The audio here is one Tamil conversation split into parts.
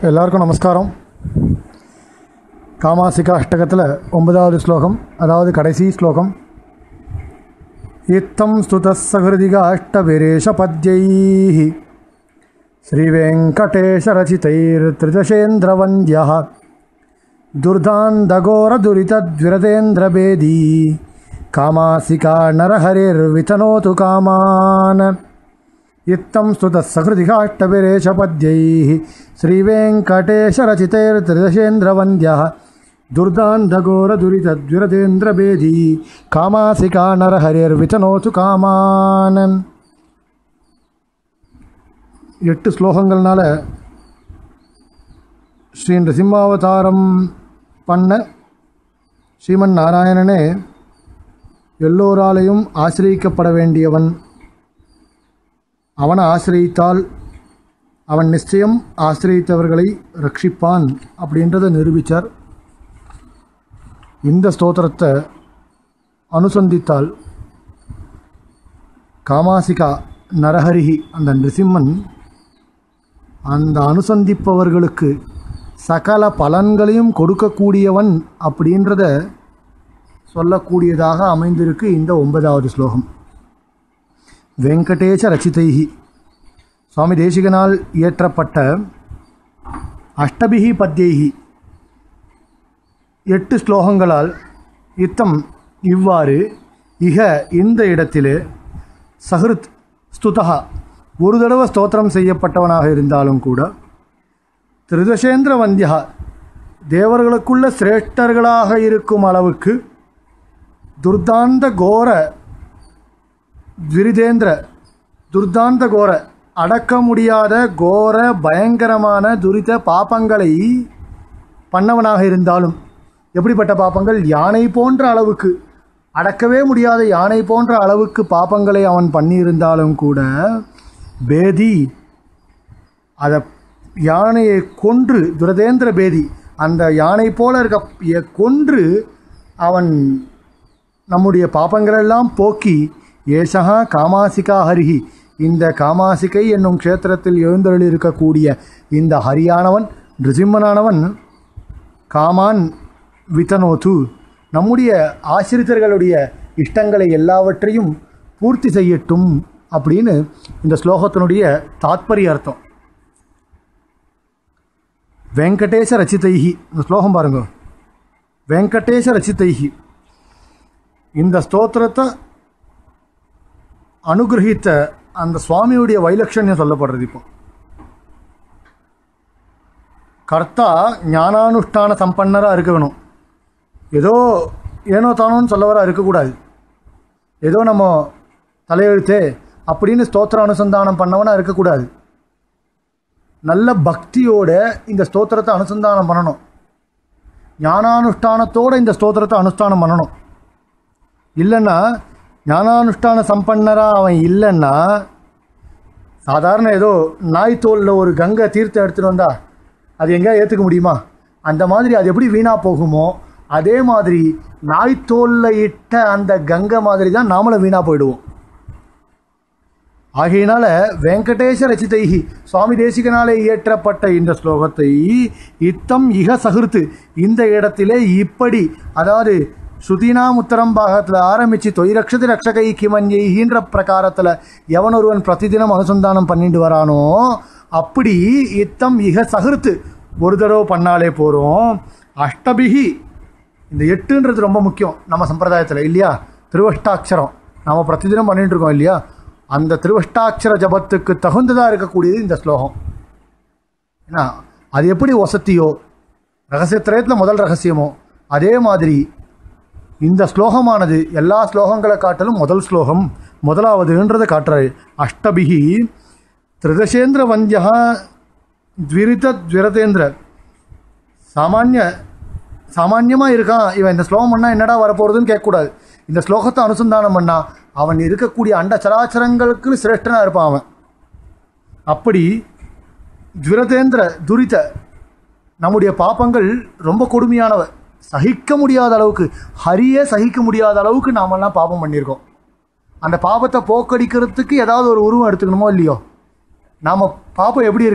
எல்லாருக்கும் நமஸ்காரம் காமாசிகா அஷ்டகத்தில் ஒன்பதாவது ஸ்லோகம் அதாவது கடைசி ஸ்லோகம் இத்தம் ஸ்துத சகிருதிக அஷ்டவிரேஷ பத்யைः श्रीवेङ्कटेशरचितैर्त्रिदशेन्द्रवन्द्यः दुर्दान्तघोरदुरितद्विरतेन्द्रभेदी कामासिका नरहरिर्वितनोतु कामान् इत्थं स्तुतः सकृतिकाष्टविरेशपद्यैः श्रीवेङ्कटेशरचितैर्त्रिदशेन्द्रवन्द्यः दुर्दान्धघोरदुरितद्विरतेन्द्रभेदी कामासिका नरहरिर्वितनोतु कामान् எட்டு ஸ்லோகங்கள்னால ஸ்ரீ நரசிம்மாவதாரம் பண்ண ஸ்ரீமன் நாராயணனே எல்லோராலையும் ஆசிரியக்கப்பட வேண்டியவன் அவனை ஆசிரியித்தால் அவன் நிச்சயம் ஆசிரியத்தவர்களை ரட்சிப்பான் அப்படின்றத நிரூபித்தார் இந்த ஸ்தோத்திரத்தை அனுசந்தித்தால் காமாசிகா நரஹரிஹி அந்த நிருசிம்மன் அந்த அனுசந்திப்பவர்களுக்கு சகல பலன்களையும் கொடுக்கக்கூடியவன் அப்படின்றத சொல்லக்கூடியதாக அமைந்திருக்கு இந்த ஒன்பதாவது ஸ்லோகம் வெங்கடேச ரச்சிதைஹி சுவாமி தேசிகனால் இயற்றப்பட்ட அஷ்டபிகி பத்யைஹி எட்டு ஸ்லோகங்களால் இத்தம் இவ்வாறு இக இந்த இடத்திலே சஹிருத் ஸ்துதா ஒரு தடவை ஸ்தோத்திரம் செய்யப்பட்டவனாக இருந்தாலும் கூட திருதசேந்திர வந்தியா தேவர்களுக்குள்ள சிரேஷ்டர்களாக இருக்கும் அளவுக்கு துர்தாந்த கோர துரிதேந்திர துர்தாந்த கோர அடக்க முடியாத கோர பயங்கரமான துரித பாப்பங்களை பண்ணவனாக இருந்தாலும் எப்படிப்பட்ட பாப்பங்கள் யானை போன்ற அளவுக்கு அடக்கவே முடியாத யானை போன்ற அளவுக்கு பாப்பங்களை அவன் பண்ணியிருந்தாலும் கூட பேதி அதை யானையை கொன்று துரதேந்திர பேதி அந்த யானை போல இருக்க கொன்று அவன் நம்முடைய பாப்பங்களெல்லாம் போக்கி ஏஷகா காமாசிகா ஹரிஹி இந்த காமாசிகை என்னும் க்ஷேத்திரத்தில் எழுந்தருளி இருக்கக்கூடிய இந்த ஹரியானவன் நிருசிம்மனானவன் காமான் வித்தனோது நம்முடைய ஆசிரித்தர்களுடைய இஷ்டங்களை எல்லாவற்றையும் பூர்த்தி செய்யட்டும் அப்படின்னு இந்த ஸ்லோகத்தினுடைய தாத்பரிய அர்த்தம் வெங்கடேச ரச்சிதைஹி இந்த ஸ்லோகம் பாருங்க வெங்கடேச ரச்சிதைஹி இந்த ஸ்தோத்திரத்தை அனுகிரகித்த அந்த சுவாமியுடைய வைலட்சண்யம் சொல்லப்படுறது இப்போ கர்த்தா ஞானானுஷ்டான சம்பன்னராக இருக்க வேணும் ஏதோ ஏனோ தானோன்னு சொல்லவராக இருக்கக்கூடாது ஏதோ நம்ம தலையெழுத்தே அப்படின்னு ஸ்தோத்திர அனுசந்தானம் பண்ணவனாக இருக்கக்கூடாது நல்ல பக்தியோட இந்த ஸ்தோத்திரத்தை அனுசந்தானம் பண்ணணும் ஞானானுஷ்டானத்தோட இந்த ஸ்தோத்திரத்தை அனுஷ்டானம் பண்ணணும் இல்லைன்னா ஞானானுஷ்டான சம்பன்னராக அவன் இல்லைன்னா சாதாரண ஏதோ நாய் தோலில் ஒரு கங்கை தீர்த்தம் எடுத்துகிட்டு வந்தா அது எங்கேயா ஏற்றுக்க முடியுமா அந்த மாதிரி அது எப்படி வீணாக போகுமோ அதே மாதிரி நாய்த்தோலில் இட்ட அந்த கங்கை மாதிரி தான் நாமளும் வீணாக போயிடுவோம் ஆகையினால வெங்கடேச ரச்சிதைஹி சுவாமி தேசிகனாலே இயற்றப்பட்ட இந்த ஸ்லோகத்தை இத்தம் இக சகிர்த்து இந்த இடத்திலே இப்படி அதாவது ஸ்ருதினாம் உத்தரம் பாகத்தில் ஆரம்பித்து தொய்ரக்ஷதி ரக்ஷகை கிமன்யைகின்ற பிரகாரத்தில் எவன் ஒருவன் பிரதிதினம் அனுசந்தானம் பண்ணிட்டு வரானோ அப்படி இத்தம் இக சகிர்த்து ஒரு தடவை பண்ணாலே போகிறோம் அஷ்டபிகி இந்த எட்டுன்றது ரொம்ப முக்கியம் நம்ம சம்பிரதாயத்தில் இல்லையா திருவஷ்டாட்சரம் நாம் பிரதிதினம் பண்ணிட்டு இருக்கோம் இல்லையா அந்த திருவஷ்டாட்சர ஜபத்துக்கு தகுந்ததாக இருக்கக்கூடியது இந்த ஸ்லோகம் ஏன்னா அது எப்படி வசத்தியோ ரகசியத்திரயத்தில் முதல் ரகசியமோ அதே மாதிரி இந்த ஸ்லோகமானது எல்லா ஸ்லோகங்களை காட்டிலும் முதல் ஸ்லோகம் முதலாவதுன்றதை காட்டுறாரு அஷ்டபிகி திருதசேந்திர வந்தியா த்விரித த்விரதேந்திர சாமானிய சாமான்யமாக இருக்கான் இவன் இந்த ஸ்லோகம் பண்ணால் என்னடா வரப்போகிறதுன்னு கேட்கக்கூடாது இந்த ஸ்லோகத்தை அனுசந்தானம் பண்ணால் அவன் இருக்கக்கூடிய அண்ட சராச்சரங்களுக்கு சிரேஷ்டனாக இருப்பான் அவன் அப்படி துரதேந்திர துரித நம்முடைய பாப்பங்கள் ரொம்ப கொடுமையானவ சகிக்க முடியாத அளவுக்கு ஹரியே சகிக்க முடியாத அளவுக்கு நாமெல்லாம் பாபம் பண்ணியிருக்கோம் அந்த பாபத்தை போக்கடிக்கிறதுக்கு ஏதாவது ஒரு உருவம் எடுத்துக்கணுமோ இல்லையோ நாம் பாப்பம் எப்படி இருக்குது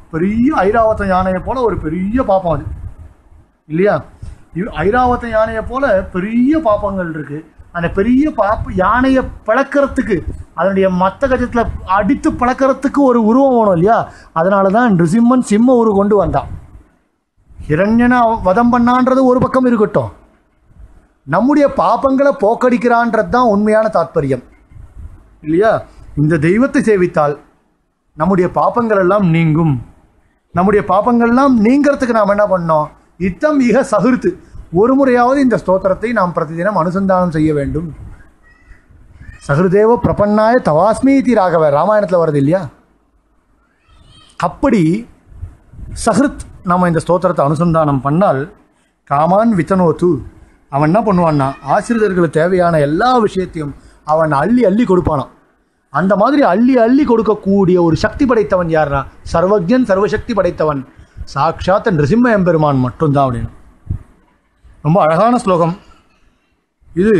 பெரிய ஐராவத யானையை போல ஒரு பெரிய பாப்பம் அது இல்லையா இவ்- ஐராவத யானையை போல பெரிய பாப்பங்கள் இருக்கு அந்த பெரிய பாப்ப யானையை பழக்கிறதுக்கு அதனுடைய மத்த கஜத்தில் அடித்து பழக்கிறதுக்கு ஒரு உருவம் வேணும் இல்லையா அதனால தான் நிருசிம்மன் சிம்ம உரு கொண்டு வந்தான் ஹிரண்யனை அவன் வதம் பண்ணான்றது ஒரு பக்கம் இருக்கட்டும் நம்முடைய பாப்பங்களை போக்கடிக்கிறான்றது தான் உண்மையான தாத்பரியம் இல்லையா இந்த தெய்வத்தை சேவித்தால் நம்முடைய பாப்பங்கள் எல்லாம் நீங்கும் நம்முடைய பாப்பங்கள் எல்லாம் நீங்கிறதுக்கு நாம் என்ன பண்ணோம் இத்தம் இக சகிர்த்து ஒரு முறையாவது இந்த ஸ்தோத்திரத்தை நாம் பிரதிதினம் அனுசந்தானம் செய்ய வேண்டும் சகிருதேவ பிரபன்னாய தவாஸ்மீதி ராகவ ராமாயணத்தில் வருது இல்லையா அப்படி சஹிருத் நம்ம இந்த ஸ்தோத்திரத்தை அனுசந்தானம் பண்ணால் காமான் வித்தனோத்து அவன் என்ன பண்ணுவான்னா ஆசிரியர்களுக்கு தேவையான எல்லா விஷயத்தையும் அவன் அள்ளி அள்ளி கொடுப்பானாம் அந்த மாதிரி அள்ளி அள்ளி கொடுக்கக்கூடிய ஒரு சக்தி படைத்தவன் யாருன்னா சர்வஜன் சர்வசக்தி படைத்தவன் சாக்ஷாத் நிருசிம்ம எம்பெருமான் மட்டும்தான் அப்படின்னு ரொம்ப அழகான ஸ்லோகம் இது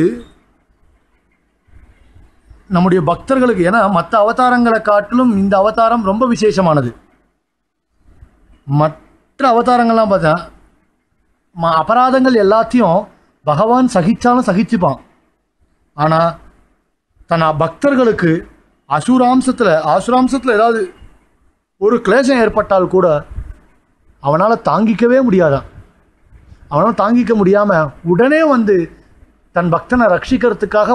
நம்முடைய பக்தர்களுக்கு ஏன்னா மற்ற அவதாரங்களை காட்டிலும் இந்த அவதாரம் ரொம்ப விசேஷமானது மற்ற அவதாரங்கள்லாம் பார்த்தா ம அபராதங்கள் எல்லாத்தையும் பகவான் சகிச்சாலும் சகிச்சுப்பான் ஆனால் தன் பக்தர்களுக்கு அசுராம்சத்தில் அசுராம்சத்தில் ஏதாவது ஒரு கிளேசம் ஏற்பட்டால் கூட அவனால் தாங்கிக்கவே முடியாதான் அவனால் தாங்கிக்க முடியாமல் உடனே வந்து தன் பக்தனை ரட்சிக்கிறதுக்காக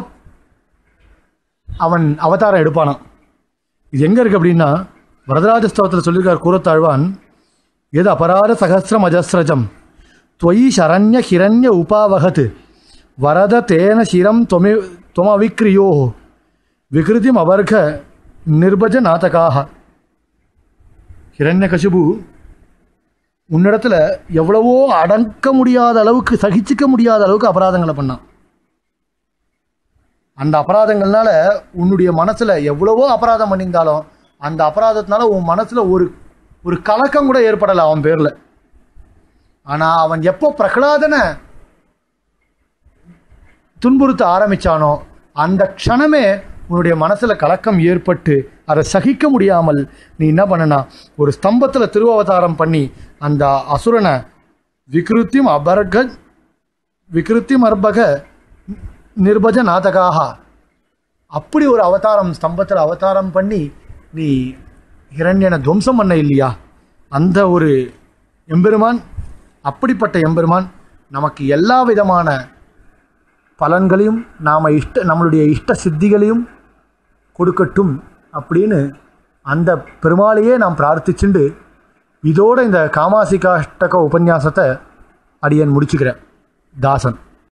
அவன் அவதாரம் எடுப்பானான் இது எங்கே இருக்குது அப்படின்னா வரதராஜ ஸ்தவத்தில் சொல்லியிருக்கார் கூறத்தாழ்வான் எது அபராத சகசிரம் அஜஸ்ரஜம் त्वयि शरण्य हिरण्य उपावहत् वरद तेन शिरं त्वमि त्वमविक्रियोः विकृतिम् अवर्घ நிர்பஜ நாதகாக ஹிரண்யகசிபு உன்னிடத்துல எவ்வளவோ அடக்க முடியாத அளவுக்கு சகிச்சுக்க முடியாத அளவுக்கு அபராதங்களை பண்ணான் அந்த அபராதங்கள்னால உன்னுடைய மனசுல எவ்வளவோ அபராதம் பண்ணியிருந்தாலும் அந்த அபராதத்தினால உன் மனசுல ஒரு ஒரு கலக்கம் கூட ஏற்படலை அவன் பேர்ல ஆனா அவன் எப்போ பிரகலாதனை துன்புறுத்த ஆரம்பிச்சானோ அந்த க்ஷணமே உன்னுடைய மனசுல கலக்கம் ஏற்பட்டு அதை சகிக்க முடியாமல் நீ என்ன பண்ணனா ஒரு ஸ்தம்பத்துல திருவவதாரம் பண்ணி அந்த அசுரனை விக்ருத்திம் அபர்க விக்ருத்திம் அர்பக நிர்பஜ நாதகாக அப்படி ஒரு அவதாரம் ஸ்தம்பத்தில் அவதாரம் பண்ணி நீ ஹிரண்யனை துவம்சம் பண்ண இல்லையா அந்த ஒரு எம்பெருமான் அப்படிப்பட்ட எம்பெருமான் நமக்கு எல்லா விதமான பலன்களையும் நாம் இஷ்ட நம்மளுடைய இஷ்ட சித்திகளையும் கொடுக்கட்டும் அப்படின்னு அந்த பெருமாளையே நாம் பிரார்த்திச்சுண்டு இதோட இந்த காமாசிகாஷ்டக உபன்யாசத்தை அடியன் முடிச்சுக்கிறேன் தாசன்